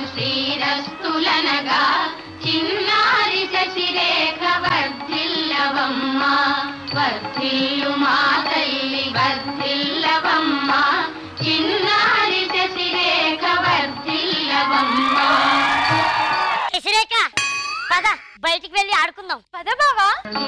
శ్రీరస్తులనగా చిన్నారి శశిరేఖ వర్ధిల్లవమ్మ వర్ధిల్లు మా తల్లి వర్ధిల్లవమ్మ చిన్నారి శశిరేఖ వర్ధిల్లవమ్మ శశిరేఖ పద బయటికి వెళ్ళి ఆడుకుందాం పద బావా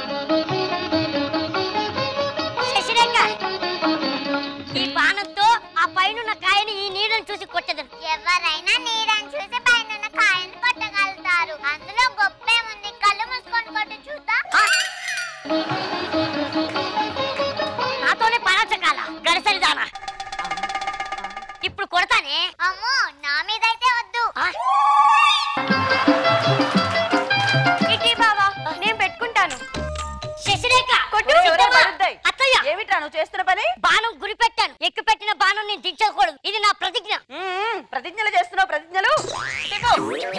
శశిరేఖ ఈ బాణంతో ఆ పైన కాయని ఈ నీడను చూసి కొట్టదు ఎవరైనా నీడని చూసి పైన కాయను కొట్టగలుగుతారు అందులో గొప్పేముంది కళ్ళు మూసుకొని కొట్టు చూద్దాం నాతోనే పరాచకాల గడసరిదానా ఇప్పుడు కొడతానే అమ్మో నా మీదైతే వద్దు ఆ, ఇటీ బావా నేను పెట్టుకుంటాను శశిరేఖ కొట్టు. సిద్ధమా? ఎవరో పడుద్దాయి. అత్తయ్య ఏమిట్రా నువ్వు చేస్తున్న పని బాణం గురి పెట్టాను ఎక్కు పెట్టిన బాణం నేను దించకూడదు ఇది నా ప్రతిజ్ఞ మ్మ్, ప్రతిజ్ఞలు చేస్తున్నావు ప్రతిజ్ఞలు దిగు.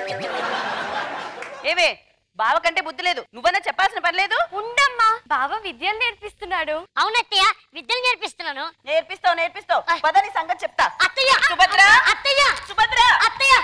ఏవే బావ కంటే బుద్ధి లేదు నువ్వన్నా చెప్పాల్సిన పని లేదు ఉండమ్మా బావ విద్యను నేర్పిస్తున్నాడు అవునత్తయ్య విద్యలు నేర్పిస్తున్నాను నేర్పిస్తావు నేర్పిస్తావు పద నీ సంగతి చెప్తా అత్తయ్య సుభద్ర అత్తయ్య సుభద్ర అత్తయ్య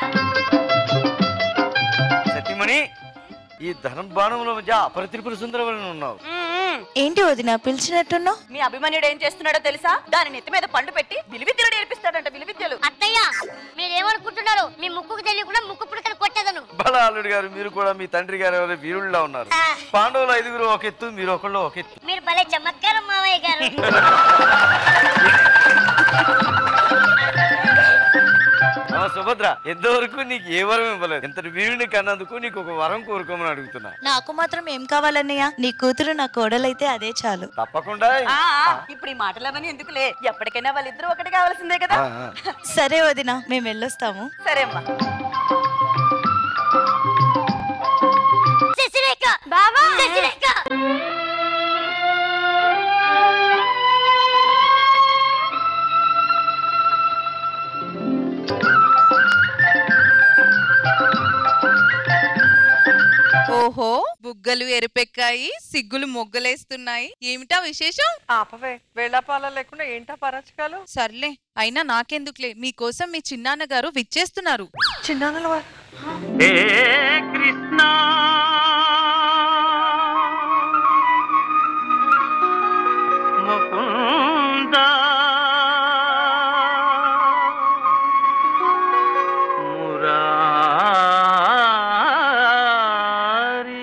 సతీమణి ఈ ధనుర్బాణముల మధ్య అపరిత్రిపుర సుందరవలని ఉన్నావు మ్మ్. ఏంటి వదిన పిలిచినట్టున్నావు మీ అభిమన్యుడు ఏం చేస్తున్నాడో తెలుసా దాని నెత్తి మీద పండు పెట్టి విలువిద్యలు నేర్పిస్తాడంట విలువిద్యలు అత్తయ్య మీరేమనుకుంటున్నారు మీ ముక్కుకు తెలియకుండా ముక్కు పుడకను కొట్టేదను బల అల్లుడు గారు మీరు కూడా మీ తండ్రి గారు ఎవరో వీరుల్లా ఉన్నారు ఆ. పాండవులు ఐదుగురు ఒక ఎత్తు మీరు ఒకళ్ళు ఒక ఎత్తు మీరు భలే చమత్కారం మావయ్య గారు ఆ సుభద్ర ఎంతవరకు నీకు ఏ వరం ఇవ్వలేదు ఇంతటి వీరుని కన్నందుకు నీకు ఒక వరం కోరుకోమని అడుగుతున్నా నాకు మాత్రం ఏం కావాలన్నయ్య నీ కూతురు నా కోడలైతే అదే చాలు తప్పకుండా ఆ, ఆ, ఇప్పుడు ఈ మాటలవన్నీ ఎందుకులే ఎప్పటికైనా వాళ్ళిద్దరూ ఒకటి కావాల్సిందే కదా ఆ, ఆ. సరే వదిన మేము వెళ్ళొస్తాము సరే అమ్మా శశిరేఖ బాబా శశిరేఖ ఓహో బుగ్గలు ఎరుపెక్కాయి సిగ్గులు మొగ్గలేస్తున్నాయి ఏమిటా విశేషం ఆపవే వేళాపాల లేకుండా ఏంటా పరచకాలు సర్లే అయినా నాకెందుకులే మీకోసం మీ చిన్నాన్న గారు విచ్చేస్తున్నారు చిన్నాన్నల వారు హే కృష్ణ ముకుంద మురారి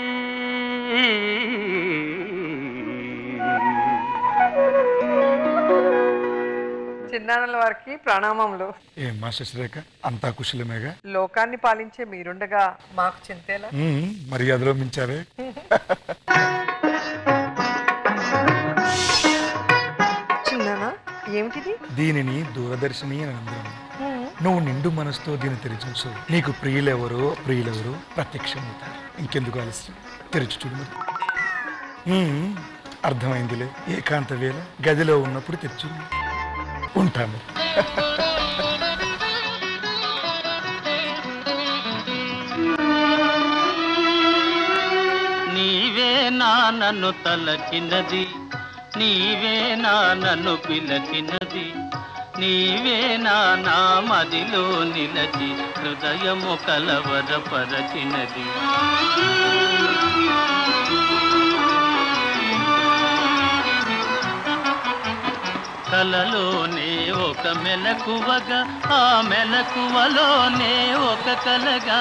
చిన్నాన్నల వారికి ప్రణామములు ఏమ్మా శశిరేఖ అంతా కుశలమేగా లోకాన్ని పాలించే మీరుండగా మాకు చింతేలా ఉమ్, మర్యాదలో మించావే చిన్నానా ఏమిటిది దీనిని దూరదర్శిని అని అందరం నువ్వు నిండు మనసుతో దీన్ని తెరిచుంచు నీకు ప్రియులెవరో ప్రియులెవరో ప్రత్యక్షమవుతారు ఇంకెందుకు ఆలస్యం తెరిచి చూడు మరి ఉమ్, అర్థమైందిలే ఏకాంత వేళ గదిలో ఉన్నప్పుడు తెచ్చు ఉంటాను నీవే నా నన్ను తలచినది నీవే నా నన్ను పిలచినది నీవే నా నా మదిలో నిలచి హృదయము కలవరపరచినది కలలోనే ఒక మెలకువగా ఆ మెలకువలోనే ఒక కలగా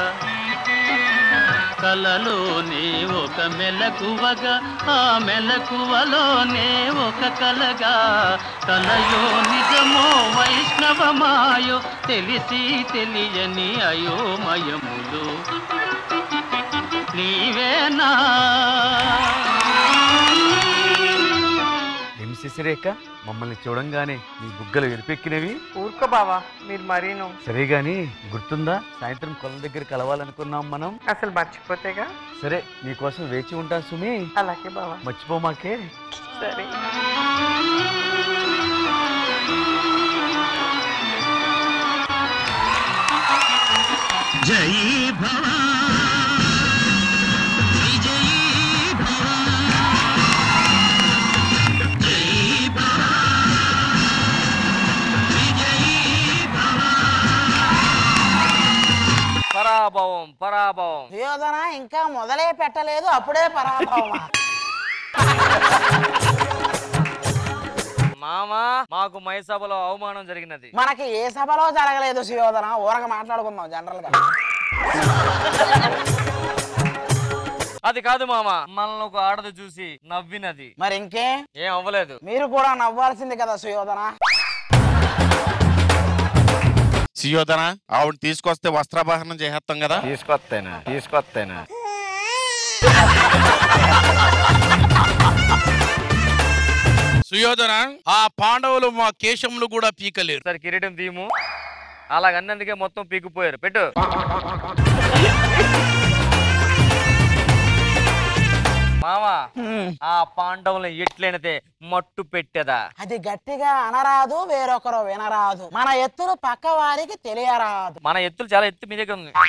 కలలోనే ఒక మెలకువగా ఆ మెలకువలోనే ఒక కలగా కలయో నిజమో వైష్ణవమాయో తెలిసి తెలియని అయోమయములు నీవేనా ఏం శశిరేఖ మమ్మల్ని చూడంగానే నీ బుగ్గలు ఎరిపెక్కినవి ఊరుకో బావా మీరు మరీను సరే గాని గుర్తుందా సాయంత్రం కొల దగ్గర కలవాలనుకున్నాం మనం అసలు మర్చిపోతేగా సరే నీకోసం వేచి ఉంటా సుమి అలాగే బావా మర్చిపోమాకే సరే జై భవ విజయీ భవ జై భవ విజయీ భవ పరాభవం పరాభవం సుయోధన ఇంకా మొదలే పెట్టలేదు అప్పుడే పరాభవమా మామా మాకు మైసభలో అవమానం జరిగినది మనకి ఏ సభలో జరగలేదు సుయోధన ఊరక మాట్లాడుకుందాం జనరల్ గా అది కాదు మామా మనల్ని ఒక ఆడది చూసి నవ్వినది మరి ఇంకే ఏం అవ్వలేదు మీరు కూడా నవ్వాల్సింది కదా సుయోధన సుయోధన ఆవిడ తీసుకొస్తే వస్త్రాపహరణం చేసేస్తాం కదా తీసుకొస్తాను తీసుకొస్తాను సుయోధన ఆ పాండవులు మా కేశములు కూడా పీకలేరు సరే కిరీటం తీయము అలాగన్నందుకే మొత్తం పీకిపోయారు పెట్టు మామా ఆ పాండవులను ఎట్లయినదే మట్టు పెట్టేదా అది గట్టిగా అనరాదు వేరొకరు వినరాదు మన ఎత్తులు పక్క వారికి తెలియరాదు మన ఎత్తులు చాలా ఎత్తు మీ దగ్గర ఉంది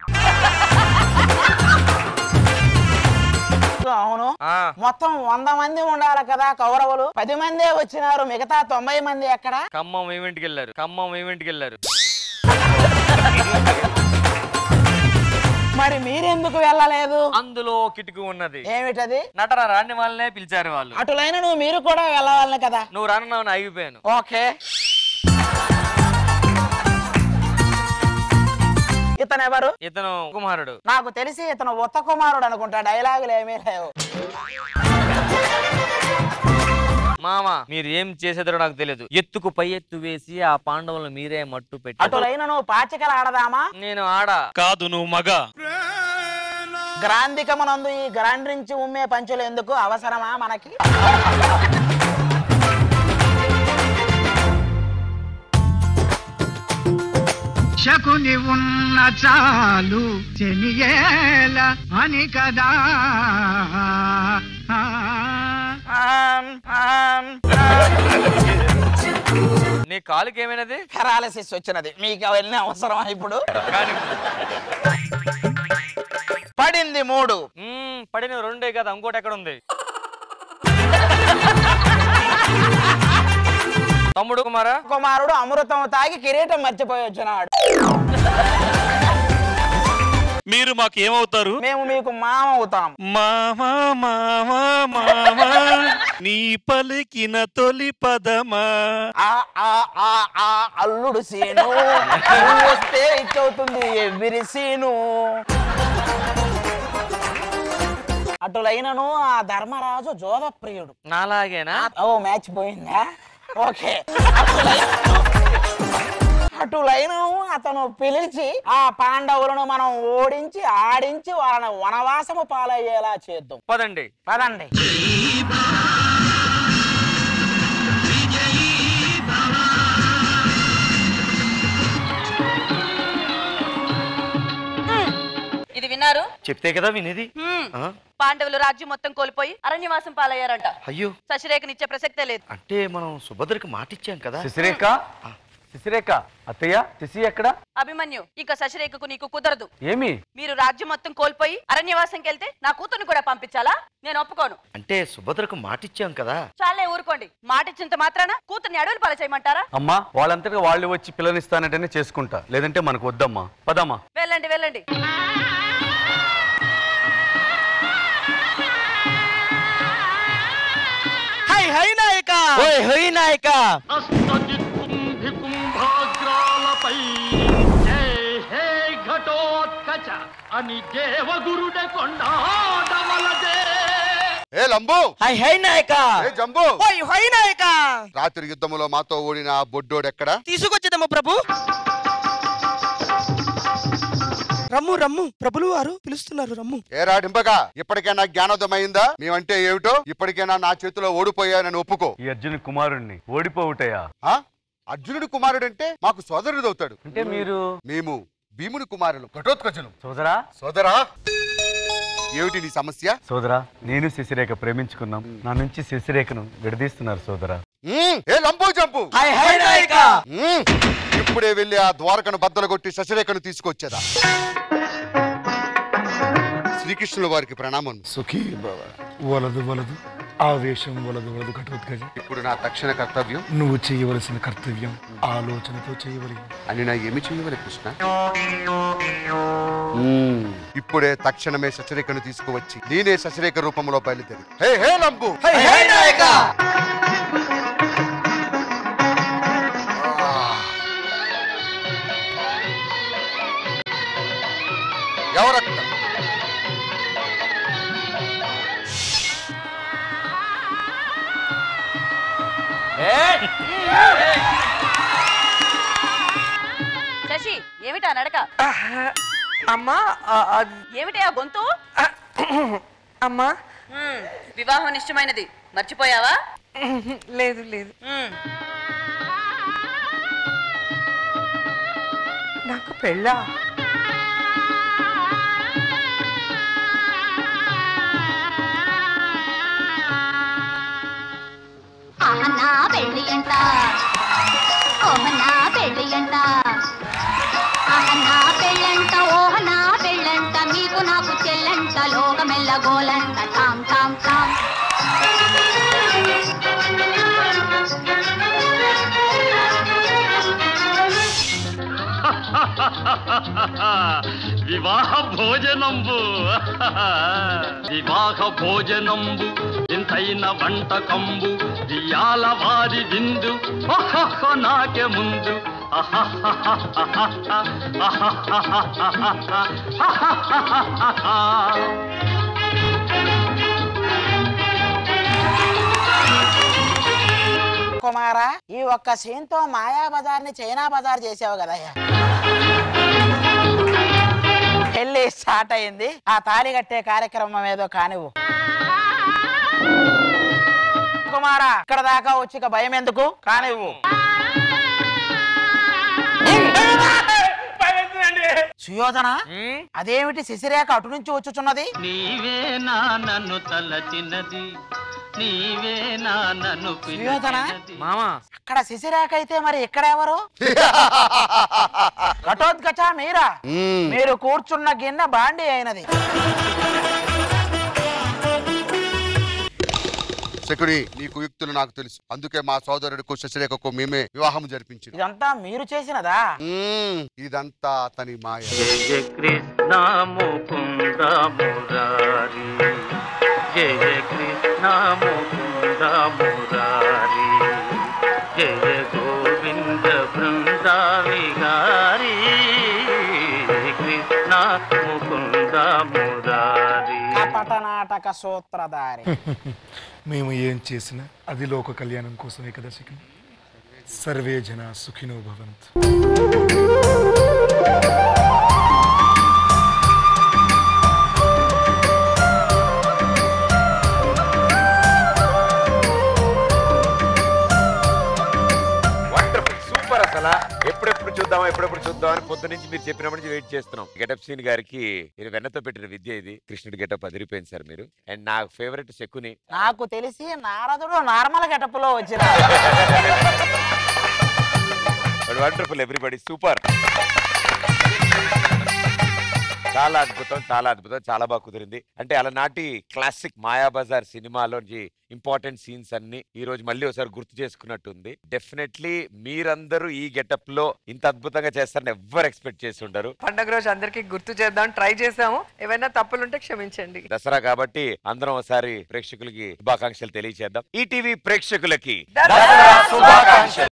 అవును ఆ, మొత్తం వంద మంది ఉండాలి కదా కౌరవులు పది మందే వచ్చినారు మిగతా తొంభై మంది ఎక్కడ ఖమ్మం ఈవెంట్కి వెళ్ళారు ఖమ్మం ఈవెంట్కి వెళ్ళారు మరి మీరెందుకు వెళ్ళలేదు అందులో కిటుకు ఉన్నది ఏమిటది నటన రాని వాళ్ళనే పిలిచారు వాళ్ళు అటులైన నువ్వు మీరు కూడా వెళ్ళవాలని కదా నువ్వు రానున్నావు ఆగిపోయాను ఓకే ఇతను ఎవరు ఇతను కుమారుడు నాకు తెలిసి ఇతను ఉత్త కుమారుడు అనుకుంటా డైలాగులు ఏమీ లేవు మామ మీరు ఏం చేసేదో నాకు తెలియదు ఎత్తుకు పై ఎత్తు వేసి ఆ పాండవులను మీరే మట్టు పెట్టి అటులైన నువ్వు పాచికలు ఆడదామా నేను ఆడా కాదు నువ్వు మగ గ్రాంధికమునందు ఈ గ్రాండ్రించి ఉమ్మే పంచులు ఎందుకు అవసరమా మనకి శకుని ఉన్న చాలు చెనియేల అని కదా ఆమ్, ఆమ్, నీ కాలుకి ఏమైనది పెరాలసిస్ వచ్చినది మీకు అవన్నీ అవసరమా ఇప్పుడు కానీ పడింది మూడు మ్మ్, పడిన రెండే కదా ఇంకోటి ఎక్కడ ఉంది తమ్ముడు కుమారా కుమారుడు అమృతం తాగి కిరీటం మర్చిపోయి వచ్చినాడు మీరు మాకు ఏమవుతారు మేము మీకు మామ అవుతాం మామా మామా మామా నీ పలికిన తొలి పదమా ఆ ఆ ఆ ఆ అల్లుడు సీను నువ్వు వస్తే ఇచ్చవుతుంది ఎవ్విరి సీను అటులైనను ఆ ధర్మరాజు జోదప్రియుడు నాలాగేనా ఓ మ్యాచ్ పోయిందా ఓకే అటులైనను- అటులైనను అతను పిలిచి ఆ పాండవులను మనం ఓడించి ఆడించి వాళ్ళని వనవాసము పాలయ్యేలా చేద్దాం పదండి పదండి ఇది విన్నారు చెప్తే కదా వినేది హ్మ్. ఆ? పాండవులు రాజ్యం మొత్తం కోల్పోయి అరణ్యవాసం పాలయ్యారంట అయ్యో శశిరేఖనిచ్చే ప్రసక్తే లేదు అంటే మనం సుభద్రకి మాటిచ్చాం కదా శశిరేఖ శశిరేఖ అత్తయ్య శశి ఎక్కడ అభిమన్యు ఇక శశిరేఖకు నీకు కుదరదు ఏమి మీరు రాజ్యం మొత్తం కోల్పోయి అరణ్యవాసంకి వెళ్తే నా కూతుర్ని కూడా పంపించాలా నేను ఒప్పుకోను అంటే సుభద్రకు మాటిచ్చాం కదా చాలే ఊరుకోండి మాటిచ్చింత మాత్రాన కూతుర్ని అడవులు పాల చేయమంటారా అమ్మా వాళ్ళంతటా వాళ్ళు వచ్చి పిల్లనిస్తానంటేనే చేసుకుంటా లేదంటే మనకు వద్దమ్మా పదమ్మా వెళ్ళండి వెళ్ళండి హై హై నాయక ఓయ్ హై నాయక కుంభాగ్రాలపై జై హే ఘటోత్కచ అని దేవగురుడ కొండాడవలదే ఏ లంబు హై హై నాయక ఏ జంబు ఓయ్ హై నాయక రాత్రి యుద్ధములో మాతో ఓడిన ఆ బొడ్డోడెక్కడ తీసుకొచ్చేదమ్ము ప్రభు రమ్ము రమ్ము ప్రభులు వారు పిలుస్తున్నారు రమ్ము ఏ రాడింపగా ఇప్పటికైనా జ్ఞానోదయం అయిందా మేమంటే ఏమిటో ఇప్పటికైనా నా చేతిలో ఓడిపోయానని ఒప్పుకో ఈ అర్జున్ కుమారుణ్ణి ఓడిపోవుటయా ఆ? అర్జునుడి కుమారుడంటే మాకు సోదరుడు అవుతాడు అంటే మీరు మేము భీముని కుమారులు ఘటోత్కచులు సోదరా సోదరా ఏమిటి నీ సమస్య సోదరా నేను శశిరేఖ ప్రేమించుకున్నాం నా నుంచి శశిరేఖను విడదీస్తున్నారు సోదరా మ్మ్, ఏ లంబు జంపు హై హై నాయక మ్మ్, ఇప్పుడే వెళ్ళి ఆ ద్వారకను బద్దలు కొట్టి శశిరేఖను తీసుకొచ్చేదా శ్రీకృష్ణుల వారికి ప్రణామం సుఖీ భవ వలదు వలదు ఆవేశం వలదు వలదు ఘటోత్కజ ఇప్పుడు నా తక్షణ కర్తవ్యం నువ్వు చేయవలసిన కర్తవ్యం ఆలోచనతో చేయవలి అని నా ఏమి చేయవలే కృష్ణ మ్మ్. ఇప్పుడే తక్షణమే శశరేఖను తీసుకువచ్చి నేనే శశరేఖ రూపంలో బయలుదేరి హే హే లంబు ఎవరక్కడ శశి ఏమిటా నడక అమ్మా ఏమిటి ఆ గొంతు అమ్మా మ్మ్, వివాహం నిశ్చయమైనది మర్చిపోయావా లేదు లేదు మ్మ్. నాకు పెళ్ళా ఆహనా పెళ్ళి అంట ఓహనా పెళ్ళి అంట ఆహనా పెళ్ళంట ఓహనా పెళ్ళంట మీకు నాకు చెల్లంట లోకమెల్ల గోలంట టామ్ టామ్ టామ్ వివాహ భోజనంబు వివాహ భోజనంబు ఇంతైన వంటకంబు ఇయాల వారి విందు ఓహో నాకే ముందు కుమారా ఈ ఒక్క సీన్ తో మాయా బజార్ ని చైనా బజార్ చేసావు కదయ్యా పెళ్లి స్టార్ట్ అయింది ఆ తాళి కట్టే కార్యక్రమం ఏదో కానివ్వు కుమారా ఇక్కడ దాకా వచ్చి ఇక భయం ఎందుకు కానివ్వు సుయోధన అదేమిటి శశిరేఖ అటు నుంచి వచ్చుచున్నది నీవేనా నన్ను తలచినది నీవేనా నన్ను సుయోధన మామా అక్కడ శశిరేఖ అయితే మరి ఇక్కడ ఎవరు ఘటోద్గచ మీరా మ్మ్. మీరు కూర్చున్న గిన్నె బాండి అయినది శకుని నీ కుయుక్తులు నాకు తెలుసు అందుకే మా సోదరుడికు శశిరేఖకు మేమే వివాహం జరిపించింది ఇదంతా మీరు చేసినదా మ్మ్. ఇదంతా అతని మాయ జయ కృష్ణ ముకుంద మురారి జయ కృష్ణ ముకుంద మురారి జయ గోవింద బృంద విహారీ కృష్ణ ముకుంద మురారి కపట నాటక సూత్రధారి మేము ఏం చేసినా అది లోక కళ్యాణం కోసమే కదా శకుని సర్వే జన సుఖినో భవంతు వండర్ఫుల్ సూపర్ అసలు ఎప్పుడెప్పుడు చూద్దామా ఎప్పుడెప్పుడు చూద్దాం అని పొద్దు నుంచి మీరు చెప్పినప్పటి నుంచి వెయిట్ చేస్తున్నాం గెటప్ సీన్ గారికి ఇది వెన్నతో పెట్టిన విద్య ఇది కృష్ణుడి గెటప్ అదిరిపోయింది సార్ మీరు అండ్ నా ఫేవరెట్ శకుని నాకు తెలిసి నారదుడు నార్మల్ గెటప్లో వచ్చిన వండర్ఫుల్ ఎవ్రీబడి సూపర్ చాలా అద్భుతం చాలా అద్భుతం చాలా బాగా కుదిరింది అంటే అలనాటి క్లాసిక్ మాయాబజార్ సినిమాలోంచి ఇంపార్టెంట్ సీన్స్ అన్ని ఈ రోజు మళ్ళీ ఒకసారి గుర్తు చేసుకున్నట్టుంది డెఫినెట్లీ మీరందరూ ఈ గెటప్ లో ఇంత అద్భుతంగా చేస్తారని ఎవ్వరు ఎక్స్పెక్ట్ చేసి ఉండరు పండగ రోజు అందరికి గుర్తు చేద్దాం ట్రై చేసాము ఏమైనా తప్పులుంటే క్షమించండి దసరా కాబట్టి అందరం ఒకసారి ప్రేక్షకులకి శుభాకాంక్షలు తెలియజేద్దాం ఈటీవీ ప్రేక్షకులకి దసరా శుభాకాంక్షలు.